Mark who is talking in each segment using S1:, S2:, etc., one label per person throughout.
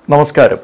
S1: നമസ്കാരം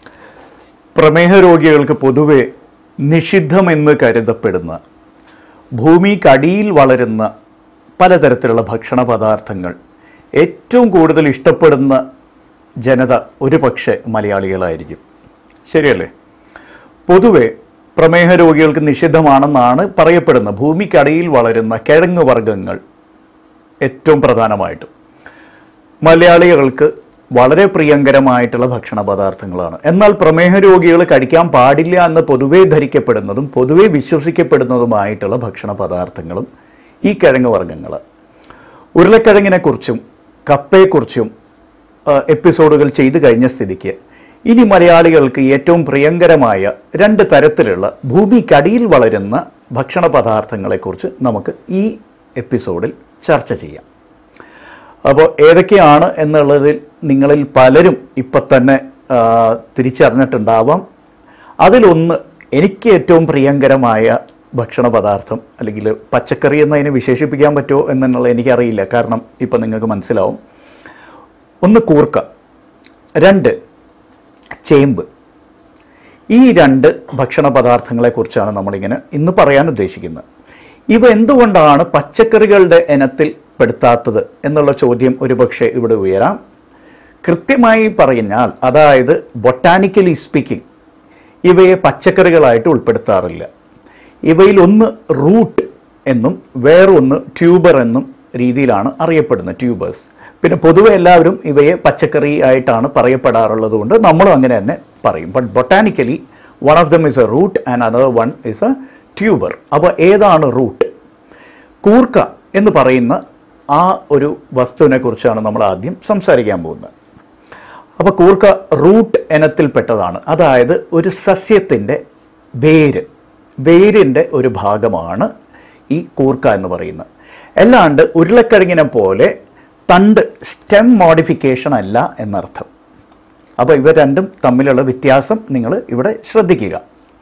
S1: പ്രമേഹ രോഗികൾക്ക് പൊതുവെ നിഷിദ്ധമെന്ന് കരുതപ്പെടുന്ന ഭൂമിക്കടിയിൽ വളരുന്ന പലതരത്തിലുള്ള ഭക്ഷണ പദാർത്ഥങ്ങൾ ഏറ്റവും കൂടുതൽ ഇഷ്ടപ്പെടുന്ന ജനത ഒരു പക്ഷേ മലയാളികളായിരിക്കും ശരിയല്ലേ പൊതുവെ പ്രമേഹ രോഗികൾക്ക് നിഷിദ്ധമാണെന്നാണ് പറയപ്പെടുന്നത് ഭൂമിക്കടിയിൽ വളരുന്ന കിഴങ്ങ് വർഗ്ഗങ്ങൾ ഏറ്റവും പ്രധാനമായിട്ടും മലയാളികൾക്ക് വളരെ പ്രിയങ്കരമായിട്ടുള്ള ഭക്ഷണ പദാർത്ഥങ്ങളാണ് എന്നാൽ പ്രമേഹ രോഗികൾ കഴിക്കാൻ പാടില്ല എന്ന് പൊതുവേ ധരിക്കപ്പെടുന്നതും പൊതുവേ വിശ്വസിക്കപ്പെടുന്നതുമായിട്ടുള്ള ഭക്ഷണ പദാർത്ഥങ്ങളും ഈ കിഴങ്ങ് വർഗ്ഗങ്ങൾ ഉരുളക്കിഴങ്ങിനെക്കുറിച്ചും കപ്പയെക്കുറിച്ചും ആ, എപ്പിസോഡുകൾ ചെയ്തു കഴിഞ്ഞ സ്ഥിതിക്ക് ഇനി മലയാളികൾക്ക് ഏറ്റവും പ്രിയങ്കരമായ രണ്ട് തരത്തിലുള്ള ഭൂമിക്കടിയിൽ വളരുന്ന ഭക്ഷണ പദാർത്ഥങ്ങളെക്കുറിച്ച് നമുക്ക് ഈ എപ്പിസോഡിൽ ചർച്ച ചെയ്യാം അപ്പോൾ ഏതൊക്കെയാണ് എന്നുള്ളതിൽ നിങ്ങളിൽ പലരും ഇപ്പം തന്നെ ആ, തിരിച്ചറിഞ്ഞിട്ടുണ്ടാവാം അതിലൊന്ന് എനിക്ക് ഏറ്റവും പ്രിയങ്കരമായ ഭക്ഷണ പദാർത്ഥം അല്ലെങ്കിൽ പച്ചക്കറി എന്നതിനെ വിശേഷിപ്പിക്കാൻ പറ്റുമോ എന്നുള്ളത് എനിക്കറിയില്ല കാരണം ഇപ്പം നിങ്ങൾക്ക് മനസ്സിലാവും ഒന്ന് കൂർക്ക രണ്ട് ചേമ്പ് ഈ രണ്ട് ഭക്ഷണ പദാർത്ഥങ്ങളെക്കുറിച്ചാണ് നമ്മളിങ്ങനെ ഇന്ന് പറയാൻ ഉദ്ദേശിക്കുന്നത് ഇവ എന്തുകൊണ്ടാണ് പച്ചക്കറികളുടെ ഇനത്തിൽ പെടുത്താത്തത് എന്നുള്ള ചോദ്യം ഒരുപക്ഷെ ഇവിടെ ഉയരാം കൃത്യമായി പറഞ്ഞാൽ അതായത് ബൊട്ടാനിക്കലി സ്പീക്കിംഗ് ഇവയെ പച്ചക്കറികളായിട്ട് ഉൾപ്പെടുത്താറില്ല ഇവയിൽ ഒന്ന് റൂട്ട് എന്നും വേറൊന്ന് ട്യൂബർ എന്നും രീതിയിലാണ് അറിയപ്പെടുന്നത് ട്യൂബേഴ്സ് പിന്നെ പൊതുവെ എല്ലാവരും ഇവയെ പച്ചക്കറി ആയിട്ടാണ് പറയപ്പെടാറുള്ളത് കൊണ്ട് നമ്മളും അങ്ങനെ തന്നെ പറയും but botanically one of them is a root and other one is a tuber അപ്പോൾ ഏതാണ് റൂട്ട് കൂർക്ക എന്ന് പറയുന്ന ആ ഒരു വസ്തുവിനെ കുറിച്ചാണ് നമ്മൾ ആദ്യം സംസാരിക്കാൻ പോകുന്നത് അപ്പോൾ കൂർക്ക റൂട്ട് ഇനത്തിൽപ്പെട്ടതാണ് അതായത് ഒരു സസ്യത്തിൻ്റെ വേര് വേരിൻ്റെ ഒരു ഭാഗമാണ് ഈ കൂർക്ക എന്ന് പറയുന്നത് അല്ലാണ്ട് ഉരുളക്കിഴങ്ങിനെ പോലെ തണ്ട് സ്റ്റെം മോഡിഫിക്കേഷൻ അല്ല എന്നർത്ഥം അപ്പോൾ ഇവ രണ്ടും തമ്മിലുള്ള വ്യത്യാസം നിങ്ങൾ ഇവിടെ ശ്രദ്ധിക്കുക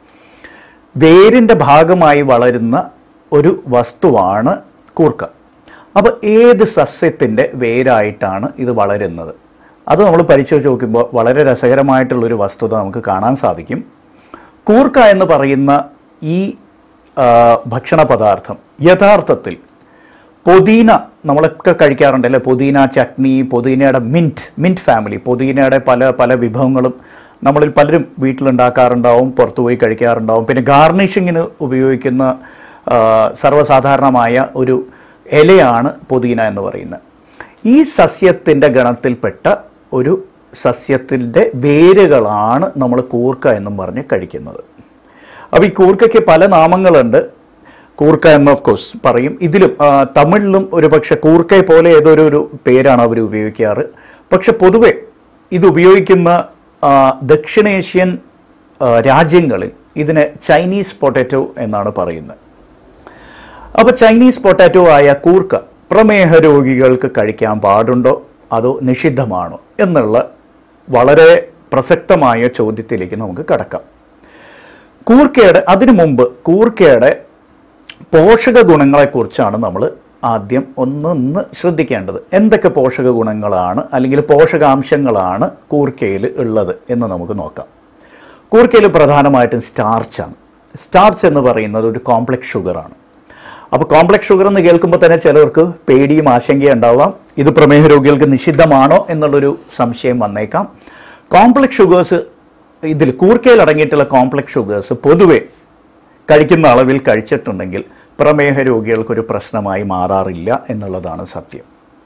S1: വേരിൻ്റെ ഭാഗമായി വളരുന്ന ഒരു വസ്തുവാണ് കൂർക്ക അപ്പോൾ ഏത് സസ്യത്തിൻ്റെ വേരായിട്ടാണ് ഇത് വളരുന്നത് അത് നമ്മൾ പരിശോധിച്ച് നോക്കുമ്പോൾ വളരെ രസകരമായിട്ടുള്ളൊരു വസ്തുത നമുക്ക് കാണാൻ സാധിക്കും കൂർക്ക എന്ന് പറയുന്ന ഈ ആ, ഭക്ഷണ പദാർത്ഥം യഥാർത്ഥത്തിൽ പുതിന നമ്മളൊക്കെ കഴിക്കാറുണ്ട് അല്ലേ പുതിന ചട്നി പുതിനയുടെ മിൻറ്റ് മിൻറ്റ് ഫാമിലി പുതിനയുടെ പല പല വിഭവങ്ങളും നമ്മളിൽ പലരും വീട്ടിലുണ്ടാക്കാറുണ്ടാവും പുറത്തു പോയി കഴിക്കാറുണ്ടാവും പിന്നെ ഗാർണിഷിങ്ങിന് ഉപയോഗിക്കുന്ന ആ, സർവ്വസാധാരണമായ ഒരു ഇലയാണ് പുതിന എന്ന് പറയുന്നത് ഈ സസ്യത്തിൻ്റെ ഗണത്തിൽപ്പെട്ട ഒരു സസ്യത്തിൻ്റെ വേരുകളാണ് നമ്മൾ കൂർക്ക എന്നും പറഞ്ഞ് കഴിക്കുന്നത് അപ്പോൾ ഈ കൂർക്കയ്ക്ക് പല നാമങ്ങളുണ്ട് കൂർക്ക എന്ന് ഓഫ് കോഴ്സ് പറയും ഇതിലും ആ, തമിഴിലും ഒരു പക്ഷെ കൂർക്കയെ പോലെ ഏതൊരു ഒരു പേരാണ് അവർ ഉപയോഗിക്കാറ് പക്ഷെ പൊതുവെ ഇത് ഉപയോഗിക്കുന്ന ആ, ദക്ഷിണേഷ്യൻ ആ, രാജ്യങ്ങളിൽ ഇതിനെ ചൈനീസ് പൊട്ടാറ്റോ എന്നാണ് പറയുന്നത് അപ്പോൾ ചൈനീസ് പൊട്ടാറ്റോ ആയ കൂർക്ക പ്രമേഹ രോഗികൾക്ക് കഴിക്കാൻ പാടുണ്ടോ അതോ നിഷിദ്ധമാണോ എന്നുള്ള വളരെ പ്രസക്തമായ ചോദ്യത്തിലേക്ക് നമുക്ക് കടക്കാം കൂർക്കയുടെ അതിനു മുമ്പ് കൂർക്കയുടെ പോഷക ഗുണങ്ങളെക്കുറിച്ചാണ് നമ്മൾ ആദ്യം ഒന്നൊന്ന് ശ്രദ്ധിക്കേണ്ടത് എന്തൊക്കെ പോഷക ഗുണങ്ങളാണ് അല്ലെങ്കിൽ പോഷകാംശങ്ങളാണ് കൂർക്കയിൽ ഉള്ളത് എന്ന് നമുക്ക് നോക്കാം കൂർക്കയിൽ പ്രധാനമായിട്ടും സ്റ്റാർച്ചാണ് സ്റ്റാർച്ച് എന്ന് പറയുന്നത് ഒരു കോംപ്ലക്സ് ഷുഗറാണ് അപ്പോൾ കോംപ്ലക്സ് ഷുഗർ എന്ന് കേൾക്കുമ്പോൾ തന്നെ ചിലർക്ക് പേടിയും ആശങ്കയും ഉണ്ടാവാം ഇത് പ്രമേഹ രോഗികൾക്ക് നിഷിദ്ധമാണോ എന്നുള്ളൊരു സംശയം വന്നേക്കാം കോംപ്ലക്സ് ഷുഗേഴ്സ് ഇതിൽ കൂർക്കയിൽ അടങ്ങിയിട്ടുള്ള കോംപ്ലക്സ് ഷുഗേഴ്സ് പൊതുവെ കഴിക്കുന്ന അളവിൽ കഴിച്ചിട്ടുണ്ടെങ്കിൽ പ്രമേഹ രോഗികൾക്കൊരു പ്രശ്നമായി മാറാറില്ല എന്നുള്ളതാണ് സത്യം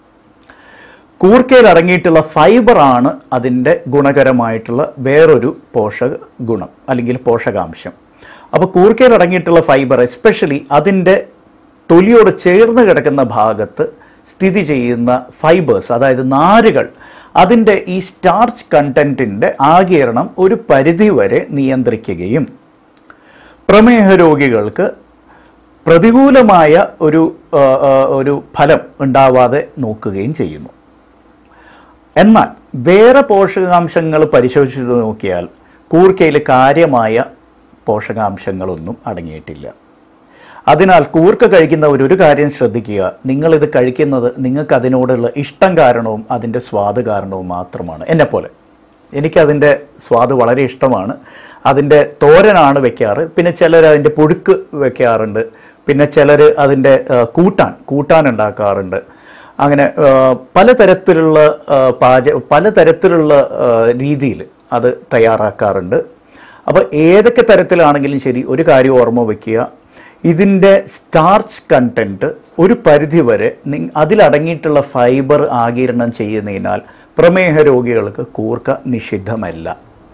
S1: കൂർക്കയിൽ അടങ്ങിയിട്ടുള്ള ഫൈബറാണ് അതിൻ്റെ ഗുണകരമായിട്ടുള്ള വേറൊരു പോഷക ഗുണം അല്ലെങ്കിൽ പോഷകാംശം അപ്പോൾ കൂർക്കയിൽ അടങ്ങിയിട്ടുള്ള ഫൈബർ എസ്പെഷ്യലി അതിൻ്റെ തൊലിയോട് ചേർന്ന് കിടക്കുന്ന ഭാഗത്ത് സ്ഥിതി ചെയ്യുന്ന ഫൈബേഴ്സ് അതായത് നാരുകൾ അതിൻ്റെ ഈ സ്റ്റാർച്ച് കണ്ടൻറ്റിൻ്റെ ആകിരണം ഒരു പരിധിവരെ നിയന്ത്രിക്കുകയും പ്രമേഹ രോഗികൾക്ക് പ്രതികൂലമായ ഒരു ആ, ആ, ഒരു ഫലം ഉണ്ടാവാതെ നോക്കുകയും ചെയ്യുന്നു എന്നാൽ വേറെ പോഷകാംശങ്ങൾ പരിശോധിച്ച് നോക്കിയാൽ കൂർക്കയിൽ കാര്യമായ പോഷകാംശങ്ങളൊന്നും അടങ്ങിയിട്ടില്ല അതിനാൽ കൂർക്ക കഴിക്കുന്നവർ ഒരു കാര്യം ശ്രദ്ധിക്കുക നിങ്ങളിത് കഴിക്കുന്നത് നിങ്ങൾക്ക് അതിനോടുള്ള ഇഷ്ടം കാരണവും അതിൻ്റെ സ്വാദ് കാരണവും മാത്രമാണ് എന്നെപ്പോലെ എനിക്കതിൻ്റെ സ്വാദ് വളരെ ഇഷ്ടമാണ് അതിൻ്റെ തോരനാണ് വെക്കാറ് പിന്നെ ചിലർ അതിൻ്റെ പുഴുക്ക് വെക്കാറുണ്ട് പിന്നെ ചിലർ അതിൻ്റെ ആ, കൂട്ടാൻ കൂട്ടാൻ ഉണ്ടാക്കാറുണ്ട് അങ്ങനെ ആ, പലതരത്തിലുള്ള ആ, പാച പലതരത്തിലുള്ള രീതിയിൽ അത് തയ്യാറാക്കാറുണ്ട് അപ്പോൾ ഏതൊക്കെ തരത്തിലാണെങ്കിലും ശരി ഒരു കാര്യം ഓർമ്മ വയ്ക്കുക ഇതിൻ്റെ സ്റ്റാർച്ച് കണ്ടൻറ്റ് ഒരു പരിധി വരെ നി- അതിലടങ്ങിയിട്ടുള്ള ഫൈബർ ആകിരണം ചെയ്യുന്നതിനാൽ പ്രമേഹ രോഗികൾക്ക് കൂർക്ക നിഷിദ്ധമല്ല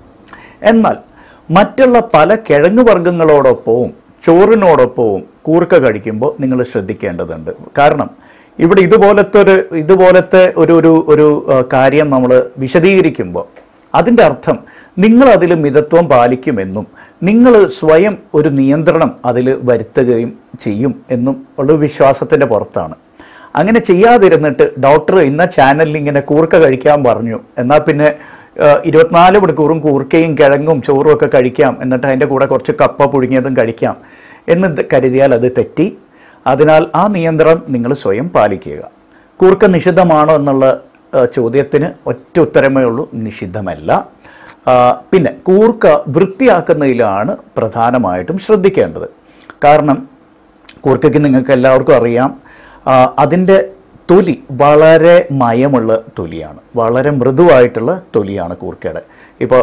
S1: എന്നാൽ മറ്റുള്ള പല കിഴങ്ങ് വർഗ്ഗങ്ങളോടൊപ്പവും ചോറിനോടൊപ്പവും കൂർക്ക കഴിക്കുമ്പോൾ നിങ്ങൾ ശ്രദ്ധിക്കേണ്ടതുണ്ട് കാരണം ഇവിടെ ഇതുപോലത്തെ ഒരു ഇതുപോലത്തെ ഒരു ഒരു ഒരു ആ, കാര്യം നമ്മൾ വിശദീകരിക്കുമ്പോൾ അതിൻ്റെ അർത്ഥം നിങ്ങൾ അതിൽ മിതത്വം പാലിക്കുമെന്നും നിങ്ങൾ സ്വയം ഒരു നിയന്ത്രണം അതിൽ വരുത്തുകയും ചെയ്യും എന്നും ഉള്ള വിശ്വാസത്തിൻ്റെ പുറത്താണ് അങ്ങനെ ചെയ്യാതിരുന്നിട്ട് ഡോക്ടർ ഇന്ന ചാനലിൽ ഇങ്ങനെ കൂർക്ക കഴിക്കാൻ പറഞ്ഞു എന്നാൽ പിന്നെ ആ, ഇരുപത്തിനാല് മണിക്കൂറും കൂർക്കയും കിഴങ്ങും ചോറും ഒക്കെ കഴിക്കാം എന്നിട്ട് അതിൻ്റെ കൂടെ കുറച്ച് കപ്പ പുഴുങ്ങിയതും കഴിക്കാം എന്ന് ത- കരുതിയാൽ അത് തെറ്റി അതിനാൽ ആ നിയന്ത്രണം നിങ്ങൾ സ്വയം പാലിക്കുക കൂർക്ക നിഷിദ്ധമാണോ എന്നുള്ള ആ, ചോദ്യത്തിന് ഒറ്റ ഉത്തരമേ ഉള്ളൂ നിഷിദ്ധമല്ല ആ, പിന്നെ കൂർക്ക വൃത്തിയാക്കുന്നതിലാണ് പ്രധാനമായിട്ടും ശ്രദ്ധിക്കേണ്ടത് കാരണം കൂർക്കയ്ക്ക് നിങ്ങൾക്ക് എല്ലാവർക്കും അറിയാം ആ, അതിൻ്റെ തൊലി വളരെ മയമുള്ള തൊലിയാണ് വളരെ മൃദുവായിട്ടുള്ള തൊലിയാണ് കൂർക്കയുടെ ഇപ്പോൾ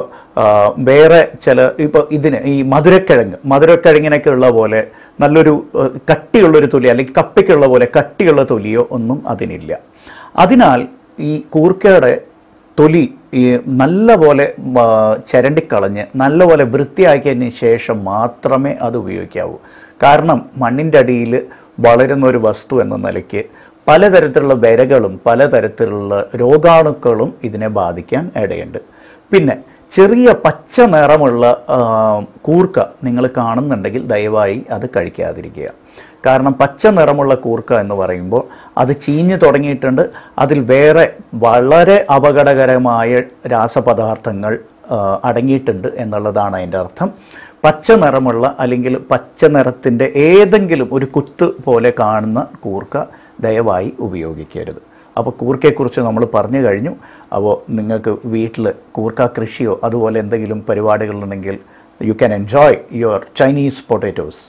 S1: വേറെ ചില ഇപ്പോൾ ഇതിന് ഈ മധുരക്കിഴങ്ങ് മധുരക്കിഴങ്ങിനൊക്കെ ഉള്ള പോലെ നല്ലൊരു ആ, കട്ടിയുള്ളൊരു തൊലി അല്ലെങ്കിൽ കപ്പയ്ക്കുള്ള പോലെ കട്ടിയുള്ള തൊലിയോ ഒന്നും അതിനില്ല അതിനാൽ ഈ കൂർക്കയുടെ തൊലി ഈ നല്ലപോലെ ആ, ചരണ്ടിക്കളഞ്ഞ് നല്ലപോലെ വൃത്തിയാക്കിയതിന് ശേഷം മാത്രമേ അത് ഉപയോഗിക്കാവൂ കാരണം മണ്ണിൻ്റെ അടിയിൽ വളരുന്ന ഒരു വസ്തു എന്ന നിലയ്ക്ക് പലതരത്തിലുള്ള വിരകളും പലതരത്തിലുള്ള രോഗാണുക്കളും ഇതിനെ ബാധിക്കാൻ ഇടയുണ്ട് പിന്നെ ചെറിയ പച്ച നിറമുള്ള ആ, കൂർക്ക നിങ്ങൾ കാണുന്നുണ്ടെങ്കിൽ ദയവായി അത് കഴിക്കാതിരിക്കുക കാരണം പച്ച നിറമുള്ള കൂർക്ക എന്ന് പറയുമ്പോൾ അത് ചീഞ്ഞു തുടങ്ങിയിട്ടുണ്ട് അതിൽ വേറെ വളരെ അപകടകരമായ രാസപദാർത്ഥങ്ങൾ ആ, അടങ്ങിയിട്ടുണ്ട് എന്നുള്ളതാണ് അതിൻ്റെ അർത്ഥം പച്ച നിറമുള്ള അല്ലെങ്കിൽ പച്ച നിറത്തിൻ്റെ ഏതെങ്കിലും ഒരു കുത്ത് പോലെ കാണുന്ന കൂർക്ക ദയവായി ഉപയോഗിക്കരുത് അപ്പോൾ കൂർക്കയെക്കുറിച്ച് നമ്മൾ പറഞ്ഞു കഴിഞ്ഞു അപ്പോൾ നിങ്ങൾക്ക് വീട്ടിൽ കൂർക്ക കൃഷിയോ അതുപോലെ എന്തെങ്കിലും പരിപാടികളുണ്ടെങ്കിൽ you can enjoy your Chinese potatoes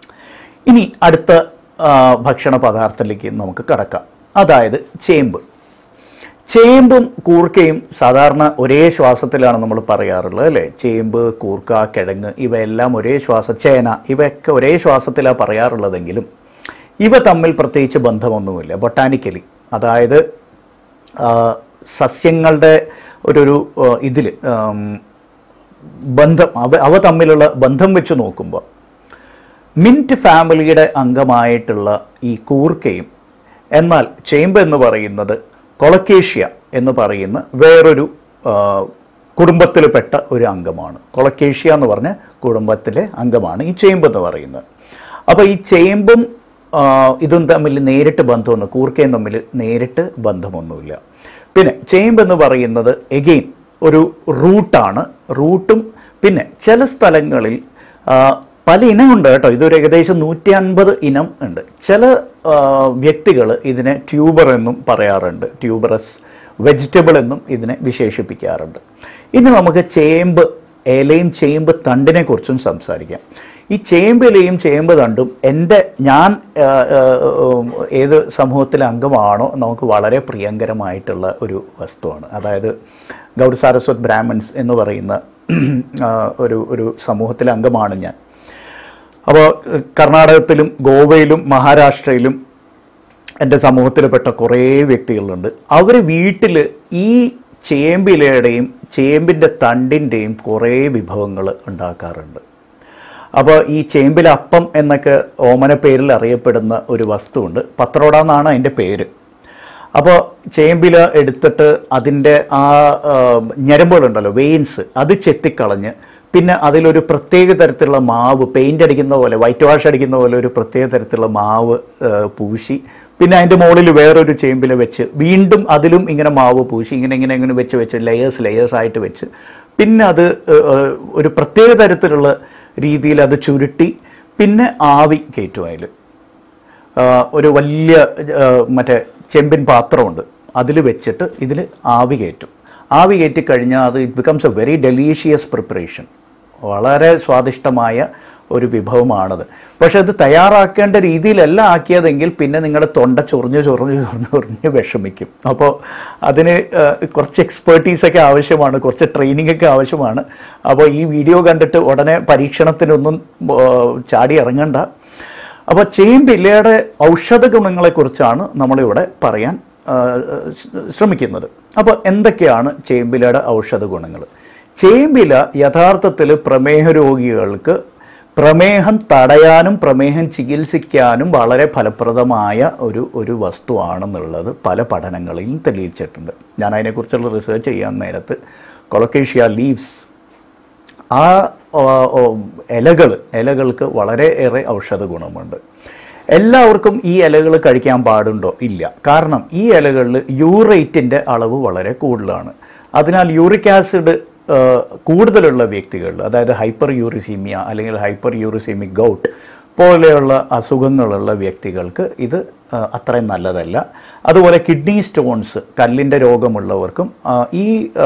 S1: ഇനി അടുത്ത ആ, ഭക്ഷണ പദാർത്ഥത്തിലേക്ക് നമുക്ക് കടക്കാം അതായത് ചേമ്പ് ചേമ്പും കൂർക്കയും സാധാരണ ഒരേ ശ്വാസത്തിലാണ് നമ്മൾ പറയാറുള്ളത് അല്ലേ ചേമ്പ് കൂർക്ക കിഴങ്ങ് ഇവയെല്ലാം ഒരേ ശ്വാസ ചേന ഇവയൊക്കെ ഒരേ ശ്വാസത്തിലാണ് പറയാറുള്ളതെങ്കിലും ഇവ തമ്മിൽ പ്രത്യേകിച്ച് ബന്ധമൊന്നുമില്ല ബൊട്ടാനിക്കലി അതായത് ആ, സസ്യങ്ങളുടെ ഒരു ഇതിൽ ബന്ധം അവ അവ തമ്മിലുള്ള ബന്ധം വെച്ച് നോക്കുമ്പോൾ മിൻറ്റ് ഫാമിലിയുടെ അംഗമായിട്ടുള്ള ഈ കൂർക്കയും എന്നാൽ ചേമ്പ് എന്ന് പറയുന്നത് കൊളക്കേഷ്യ എന്ന് പറയുന്ന വേറൊരു ആ, കുടുംബത്തിൽപ്പെട്ട ഒരു അംഗമാണ് കൊളക്കേഷ്യ എന്ന് പറഞ്ഞ കുടുംബത്തിലെ അംഗമാണ് ഈ ചേമ്പ് എന്ന് പറയുന്നത് അപ്പോൾ ഈ ചേമ്പും ആ, ഇതും തമ്മിൽ നേരിട്ട് ബന്ധമൊന്നും കൂർക്കയും തമ്മിൽ നേരിട്ട് ബന്ധമൊന്നുമില്ല പിന്നെ ചേമ്പ് എന്ന് പറയുന്നത് എഗെയിൻ ഒരു റൂട്ടാണ് റൂട്ടും പിന്നെ ചില സ്ഥലങ്ങളിൽ ആ, പല ഇനമുണ്ട് കേട്ടോ ഇതൊരു ഏകദേശം നൂറ്റി അൻപത് ഇനം ഉണ്ട് ചില വ്യക്തികൾ ഇതിനെ ട്യൂബർ എന്നും പറയാറുണ്ട് ട്യൂബറസ് വെജിറ്റബിൾ എന്നും ഇതിനെ വിശേഷിപ്പിക്കാറുണ്ട് ഇനി നമുക്ക് ചേമ്പ് ഇലയും ചേമ്പ് തണ്ടിനെ കുറിച്ചും സംസാരിക്കാം ഈ ചേമ്പ് ഇലയും ചേമ്പ് തണ്ടും എൻ്റെ ഞാൻ ആ, ആ, ഉം, ഏത് സമൂഹത്തിലെ അംഗമാണോ നമുക്ക് വളരെ പ്രിയങ്കരമായിട്ടുള്ള ഒരു വസ്തുവാണ് അതായത് ഗൗഡ സാരസ്വത് ബ്രാഹ്മൺസ് എന്ന് പറയുന്ന ആ, ഒരു ഒരു സമൂഹത്തിലെ അംഗമാണ് ഞാൻ അപ്പോൾ കർണാടകത്തിലും ഗോവയിലും മഹാരാഷ്ട്രയിലും എൻ്റെ സമൂഹത്തിൽപ്പെട്ട കുറേ വ്യക്തികളുണ്ട് അവർ വീട്ടിൽ ഈ ചേമ്പിലയുടെയും ചേമ്പിൻ്റെ തണ്ടിൻ്റെയും കുറേ വിഭവങ്ങൾ ഉണ്ടാക്കാറുണ്ട് അപ്പോൾ ഈ ചേമ്പിലെ അപ്പം എന്നൊക്കെ ഓമന പേരിൽ അറിയപ്പെടുന്ന ഒരു വസ്തുവുണ്ട് പത്രോട എന്നാണ് അതിൻ്റെ പേര് അപ്പോൾ ചേമ്പില എടുത്തിട്ട് അതിൻ്റെ ആ ആ, ഞരമ്പുകളുണ്ടല്ലോ വെയിൻസ് അത് ചെത്തിക്കളഞ്ഞ് പിന്നെ അതിലൊരു പ്രത്യേക തരത്തിലുള്ള മാവ് പെയിൻ്റ് അടിക്കുന്ന പോലെ വൈറ്റ് വാഷ് അടിക്കുന്ന പോലെ ഒരു പ്രത്യേക തരത്തിലുള്ള മാവ് ആ, പൂശി പിന്നെ അതിൻ്റെ മുകളിൽ വേറൊരു ചേമ്പില വെച്ച് വീണ്ടും അതിലും ഇങ്ങനെ മാവ് പൂശി ഇങ്ങനെ ഇങ്ങനെ ഇങ്ങനെ വെച്ച് വെച്ച് ലെയേഴ്സ് ലെയേഴ്സ് ആയിട്ട് വെച്ച് പിന്നെ അത് ഏ, ഏ, ഒരു പ്രത്യേക തരത്തിലുള്ള രീതിയിൽ അത് ചുരുട്ടി പിന്നെ ആവി കയറ്റും അതിൽ ആ, ഒരു വലിയ ആ, മറ്റേ ചെമ്പിൻ പാത്രമുണ്ട് അതിൽ വെച്ചിട്ട് ഇതിൽ ആവി കയറ്റും ആവി കയറ്റി കഴിഞ്ഞാൽ അത് it becomes a very delicious preparation വളരെ സ്വാദിഷ്ടമായ ഒരു വിഭവമാണത് പക്ഷെ അത് തയ്യാറാക്കേണ്ട രീതിയിലല്ല ആക്കിയതെങ്കിൽ പിന്നെ നിങ്ങളുടെ തൊണ്ട ചൊറിഞ്ഞ് ചൊറിഞ്ഞ് ചൊറിഞ്ഞ് ചൊറിഞ്ഞ് വിഷമിക്കും അപ്പോൾ അതിന് ആ, കുറച്ച് എക്സ്പേർട്ടീസൊക്കെ ആവശ്യമാണ് കുറച്ച് ട്രെയിനിങ് ഒക്കെ ആവശ്യമാണ് അപ്പോൾ ഈ വീഡിയോ കണ്ടിട്ട് ഉടനെ പരീക്ഷണത്തിനൊന്നും ആ, ചാടി ഇറങ്ങണ്ട അപ്പോൾ ചേമ്പില്ലയുടെ ഔഷധ ഗുണങ്ങളെക്കുറിച്ചാണ് നമ്മളിവിടെ പറയാൻ ആ, ശ്രമിക്കുന്നത് അപ്പോൾ എന്തൊക്കെയാണ് ചേമ്പിലയുടെ ഔഷധ ഗുണങ്ങൾ ചേമ്പില യഥാർത്ഥത്തിൽ പ്രമേഹ രോഗികൾക്ക് പ്രമേഹം തടയാനും പ്രമേഹം ചികിത്സിക്കാനും വളരെ ഫലപ്രദമായ ഒരു ഒരു വസ്തുവാണെന്നുള്ളത് പല പഠനങ്ങളിലും തെളിയിച്ചിട്ടുണ്ട് ഞാൻ അതിനെക്കുറിച്ചുള്ള റിസർച്ച് ചെയ്യാൻ നേരത്ത് കൊളക്കേഷ്യ ലീവ്സ് ആ ഇലകൾ ഇലകൾക്ക് വളരെയേറെ ഔഷധ ഗുണമുണ്ട് എല്ലാവർക്കും ഈ ഇലകൾ കഴിക്കാൻ പാടുണ്ടോ ഇല്ല കാരണം ഈ ഇലകളിൽ യൂറേറ്റിൻ്റെ അളവ് വളരെ കൂടുതലാണ് അതിനാൽ യൂറിക് ആസിഡ് കൂടുതലുള്ള വ്യക്തികളിൽ അതായത് ഹൈപ്പർ യൂറിസീമിയ അല്ലെങ്കിൽ ഹൈപ്പർ യൂറിസീമിക് ഗൗട്ട് പോലെയുള്ള അസുഖങ്ങളുള്ള വ്യക്തികൾക്ക് ഇത് ആ, അത്രയും നല്ലതല്ല അതുപോലെ കിഡ്നി സ്റ്റോൺസ് കല്ലിൻ്റെ രോഗമുള്ളവർക്കും ആ, ഈ ആ,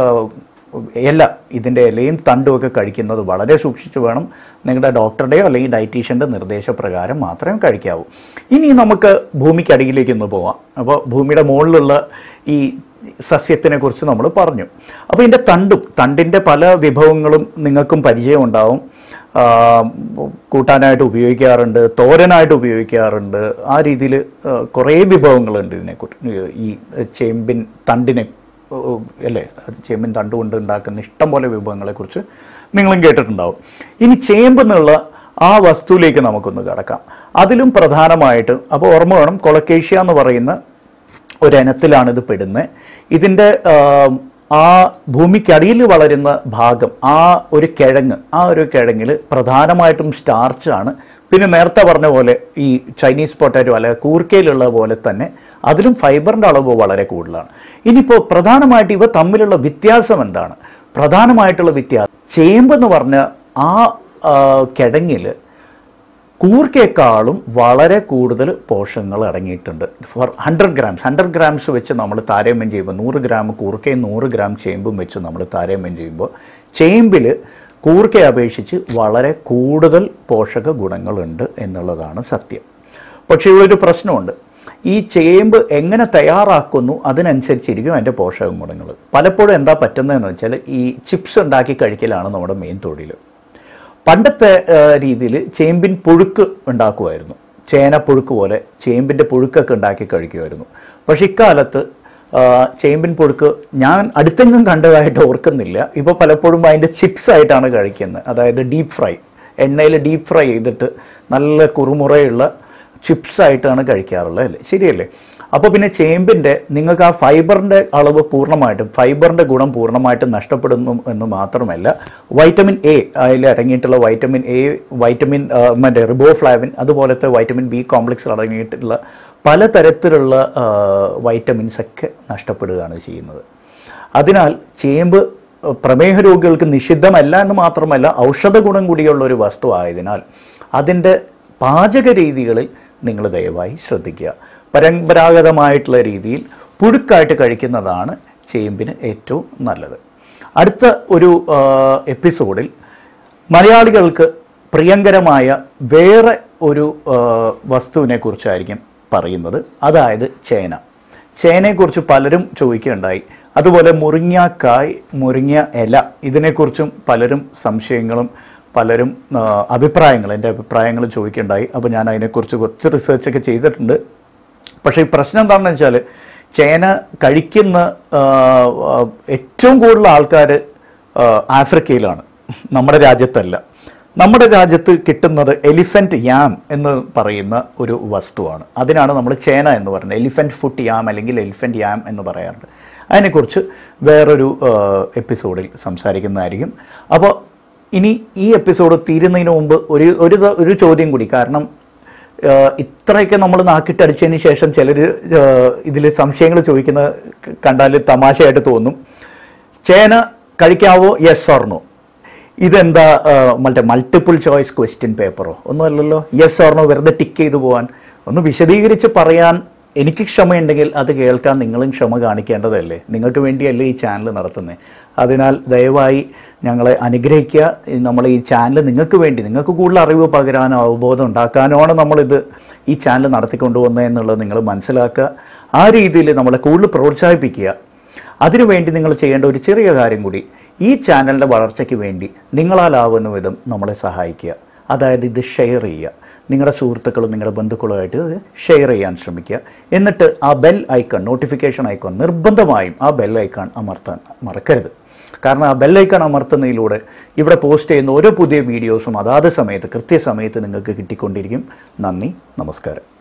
S1: ഇല ഇതിൻ്റെ ഇലയും തണ്ടും ഒക്കെ കഴിക്കുന്നത് വളരെ സൂക്ഷിച്ചു വേണം നിങ്ങളുടെ ഡോക്ടറുടെയോ അല്ലെങ്കിൽ ഡയറ്റീഷ്യൻ്റെ നിർദ്ദേശപ്രകാരം മാത്രമേ കഴിക്കാവൂ ഇനി നമുക്ക് ഭൂമിക്കടിയിലേക്ക് ഒന്ന് പോവാം അപ്പോൾ ഭൂമിയുടെ മുകളിലുള്ള ഈ സസ്യത്തിനെ കുറിച്ച് നമ്മൾ പറഞ്ഞു അപ്പോൾ ഇതിൻ്റെ തണ്ടും തണ്ടിൻ്റെ പല വിഭവങ്ങളും നിങ്ങൾക്കും പരിചയമുണ്ടാവും ആ, കൂട്ടാനായിട്ട് ഉപയോഗിക്കാറുണ്ട് തോരനായിട്ട് ഉപയോഗിക്കാറുണ്ട് ആ രീതിയിൽ കുറേ വിഭവങ്ങളുണ്ട് ഇതിനെക്കുറിച്ച് ഈ ചേമ്പിൻ തണ്ടിനെ ഓ, അല്ലേ ചേമ്പിൻ തണ്ട് കൊണ്ട് ഉണ്ടാക്കുന്ന ഇഷ്ടംപോലെ വിഭവങ്ങളെക്കുറിച്ച് നിങ്ങളും കേട്ടിട്ടുണ്ടാവും ഇനി ചേമ്പ് എന്നുള്ള ആ വസ്തുവിലേക്ക് നമുക്കൊന്ന് കടക്കാം അതിലും പ്രധാനമായിട്ട് അപ്പോൾ ഓർമ്മ വേണം കൊളക്കേഷ്യ എന്ന് പറയുന്ന ഒരിനത്തിലാണ് ഇത് പെടുന്നത് ഇതിൻ്റെ ആ ഭൂമിക്കടിയിൽ വളരുന്ന ഭാഗം ആ ഒരു കിഴങ്ങ് ആ ഒരു കിഴങ്ങിൽ പ്രധാനമായിട്ടും സ്റ്റാർച്ചാണ് പിന്നെ നേരത്തെ പറഞ്ഞ പോലെ ഈ ചൈനീസ് പൊട്ടാറ്റോ അല്ലെ കൂർക്കയിലുള്ള പോലെ തന്നെ അതിലും ഫൈബറിൻ്റെ അളവ് വളരെ കൂടുതലാണ് ഇനിയിപ്പോൾ പ്രധാനമായിട്ട് ഇവ തമ്മിലുള്ള വ്യത്യാസം എന്താണ് പ്രധാനമായിട്ടുള്ള വ്യത്യാസം ചേമ്പെന്ന് പറഞ്ഞ ആ ആ, കിഴങ്ങിൽ കൂർക്കയേക്കാളും വളരെ കൂടുതൽ പോഷകങ്ങൾ അടങ്ങിയിട്ടുണ്ട് four hundred grams hundred grams വെച്ച് നമ്മൾ താരതമ്യം ചെയ്യുമ്പോൾ നൂറ് ഗ്രാം കൂർക്കയും നൂറ് ഗ്രാം ചേമ്പും വെച്ച് നമ്മൾ താരതമ്യം ചെയ്യുമ്പോൾ ചേമ്പിൽ കൂർക്കയെ അപേക്ഷിച്ച് വളരെ കൂടുതൽ പോഷക ഗുണങ്ങളുണ്ട് എന്നുള്ളതാണ് സത്യം പക്ഷേ ഇവിടെ ഒരു പ്രശ്നമുണ്ട് ഈ ചേമ്പ് എങ്ങനെ തയ്യാറാക്കുന്നു അതിനനുസരിച്ചിരിക്കും അതിൻ്റെ പോഷക ഗുണങ്ങൾ പലപ്പോഴും എന്താ പറ്റുന്നതെന്ന് വെച്ചാൽ ഈ ചിപ്സ് ഉണ്ടാക്കി കഴിക്കലാണ് നമ്മുടെ മെയിൻ തൊഴിൽ പണ്ടത്തെ രീതിയിൽ ചേമ്പിൻ പുഴുക്ക് ഉണ്ടാക്കുമായിരുന്നു ചേന പുഴുക്ക് പോലെ ചേമ്പിൻ്റെ പുഴുക്കൊക്കെ ഉണ്ടാക്കി കഴിക്കുമായിരുന്നു പക്ഷെ ഇക്കാലത്ത് ആ, ചേമ്പിൻ പുഴുക്ക് ഞാൻ അടുത്തെങ്ങും കണ്ടതായിട്ട് ഓർക്കുന്നില്ല ഇപ്പോൾ പലപ്പോഴും അതിൻ്റെ ചിപ്സ് ആയിട്ടാണ് കഴിക്കുന്നത് അതായത് ഡീപ്പ് ഫ്രൈ എണ്ണയിൽ ഡീപ്പ് ഫ്രൈ ചെയ്തിട്ട് നല്ല കുറുമുറയുള്ള ചിപ്സ് ആയിട്ടാണ് കഴിക്കാറുള്ളത് അല്ലേ ശരിയല്ലേ അപ്പോൾ പിന്നെ ചേമ്പിൻ്റെ നിങ്ങൾക്ക് ആ ഫൈബറിൻ്റെ അളവ് പൂർണ്ണമായിട്ടും ഫൈബറിൻ്റെ ഗുണം പൂർണ്ണമായിട്ടും നഷ്ടപ്പെടുന്നു എന്ന് മാത്രമല്ല വൈറ്റമിൻ എ അതിൽ അടങ്ങിയിട്ടുള്ള വൈറ്റമിൻ എ വൈറ്റമിൻ ആ, മറ്റേ റിബോഫ്ലാവിൻ അതുപോലത്തെ വൈറ്റമിൻ ബി കോംപ്ലക്സ് അടങ്ങിയിട്ടുള്ള പലതരത്തിലുള്ള ആ, വൈറ്റമിൻസ് ഒക്കെ നഷ്ടപ്പെടുകയാണ് ചെയ്യുന്നത് അതിനാൽ ചേമ്പ് അഹ്, പ്രമേഹ രോഗികൾക്ക് നിഷിദ്ധമല്ല എന്ന് മാത്രമല്ല ഔഷധ ഗുണം കൂടിയുള്ള ഒരു വസ്തു ആയതിനാൽ അതിൻ്റെ പാചക രീതികളിൽ നിങ്ങൾ ദയവായി ശ്രദ്ധിക്കുക പരമ്പരാഗതമായിട്ടുള്ള രീതിയിൽ പുഴുക്കായിട്ട് കഴിക്കുന്നതാണ് ചേമ്പിന് ഏറ്റവും നല്ലത് അടുത്ത ഒരു ആ, എപ്പിസോഡിൽ മലയാളികൾക്ക് പ്രിയങ്കരമായ വേറെ ഒരു ആ, വസ്തുവിനെ കുറിച്ചായിരിക്കും പറയുന്നത് അതായത് ചേന ചേനയെക്കുറിച്ച് പലരും ചോദിക്കുകയുണ്ടായി അതുപോലെ മുരിങ്ങാക്കായ് മുരിങ്ങ ഇല ഇതിനെക്കുറിച്ചും പലരും സംശയങ്ങളും പലരും ആ, അഭിപ്രായങ്ങൾ എൻ്റെ അഭിപ്രായങ്ങൾ ചോദിക്കുകയുണ്ടായി അപ്പോൾ ഞാൻ അതിനെക്കുറിച്ച് കുറച്ച് റിസർച്ചൊക്കെ ചെയ്തിട്ടുണ്ട് പക്ഷേ ഈ പ്രശ്നം എന്താണെന്ന് വെച്ചാൽ ചേന കഴിക്കുന്ന ആ, ആ, ഏറ്റവും കൂടുതൽ ആൾക്കാർ ആഫ്രിക്കയിലാണ് നമ്മുടെ രാജ്യത്തല്ല നമ്മുടെ രാജ്യത്ത് കിട്ടുന്നത് എലിഫൻറ്റ് യാം എന്ന് പറയുന്ന ഒരു വസ്തുവാണ് അതിനാണ് നമ്മൾ ചേന എന്ന് പറയുന്നത് എലിഫൻറ്റ് ഫുട്ട് യാം അല്ലെങ്കിൽ എലിഫൻറ്റ് യാം എന്ന് പറയാറുണ്ട് അതിനെക്കുറിച്ച് വേറൊരു ആ, എപ്പിസോഡിൽ സംസാരിക്കുന്നതായിരിക്കും അപ്പോൾ ഇനി ഈ എപ്പിസോഡ് തീരുന്നതിന് മുമ്പ് ഒരു ഒരു ത- ഒരു ചോദ്യം കൂടി കാരണം ആഹ് ഇത്രയൊക്കെ നമ്മൾ നാക്കിട്ടടിച്ചതിന് ശേഷം ചിലർ ഇതിൽ സംശയങ്ങൾ ചോദിക്കുന്ന കണ്ടാൽ തമാശയായിട്ട് തോന്നും ചേന കഴിക്കാവോ യെസ് ഓർണോ ഇതെന്താ ആഹ് മറ്റേ മൾട്ടിപ്പിൾ ചോയ്സ് ക്വസ്റ്റ്യൻ പേപ്പറോ ഒന്നുമല്ലല്ലോ യെസ് ഓർണോ വെറുതെ ടിക്ക് ചെയ്തു പോകാൻ ഒന്ന് വിശദീകരിച്ച് പറയാൻ എനിക്ക് ക്ഷമയുണ്ടെങ്കിൽ അത് കേൾക്കാൻ നിങ്ങളും ക്ഷമ കാണിക്കേണ്ടതല്ലേ നിങ്ങൾക്ക് വേണ്ടിയല്ലേ ഈ ചാനൽ നടത്തുന്നത് അതിനാൽ ദയവായി ഞങ്ങളെ അനുഗ്രഹിക്കുക ഈ നമ്മളെ ഈ ചാനൽ നിങ്ങൾക്ക് വേണ്ടി നിങ്ങൾക്ക് കൂടുതൽ അറിവ് പകരാനോ അവബോധം ഉണ്ടാക്കാനോ ആണ് നമ്മളിത് ഈ ചാനൽ നടത്തിക്കൊണ്ടുവന്നത് എന്നുള്ളത് നിങ്ങൾ മനസ്സിലാക്കുക ആ രീതിയിൽ നമ്മളെ കൂടുതൽ പ്രോത്സാഹിപ്പിക്കുക അതിനുവേണ്ടി നിങ്ങൾ ചെയ്യേണ്ട ഒരു ചെറിയ കാര്യം കൂടി ഈ ചാനലിൻ്റെ വളർച്ചയ്ക്ക് വേണ്ടി നിങ്ങളാലാവുന്ന വിധം നമ്മളെ സഹായിക്കുക അതായത് ഇത് ഷെയർ ചെയ്യുക നിങ്ങളുടെ സുഹൃത്തുക്കളും നിങ്ങളുടെ ബന്ധുക്കളുമായിട്ട് ഇത് ഷെയർ ചെയ്യാൻ ശ്രമിക്കുക എന്നിട്ട് ആ ബെൽ ഐക്കൺ നോട്ടിഫിക്കേഷൻ ഐക്കൺ നിർബന്ധമായും ആ ബെൽ ഐക്കൺ അമർത്താൻ മറക്കരുത് കാരണം ആ ബെൽ ഐക്കൺ അമർത്തുന്നതിലൂടെ ഇവിടെ പോസ്റ്റ് ചെയ്യുന്ന ഓരോ പുതിയ വീഡിയോസും അതാത് സമയത്ത് കൃത്യസമയത്ത് നിങ്ങൾക്ക് കിട്ടിക്കൊണ്ടിരിക്കും നന്ദി നമസ്കാരം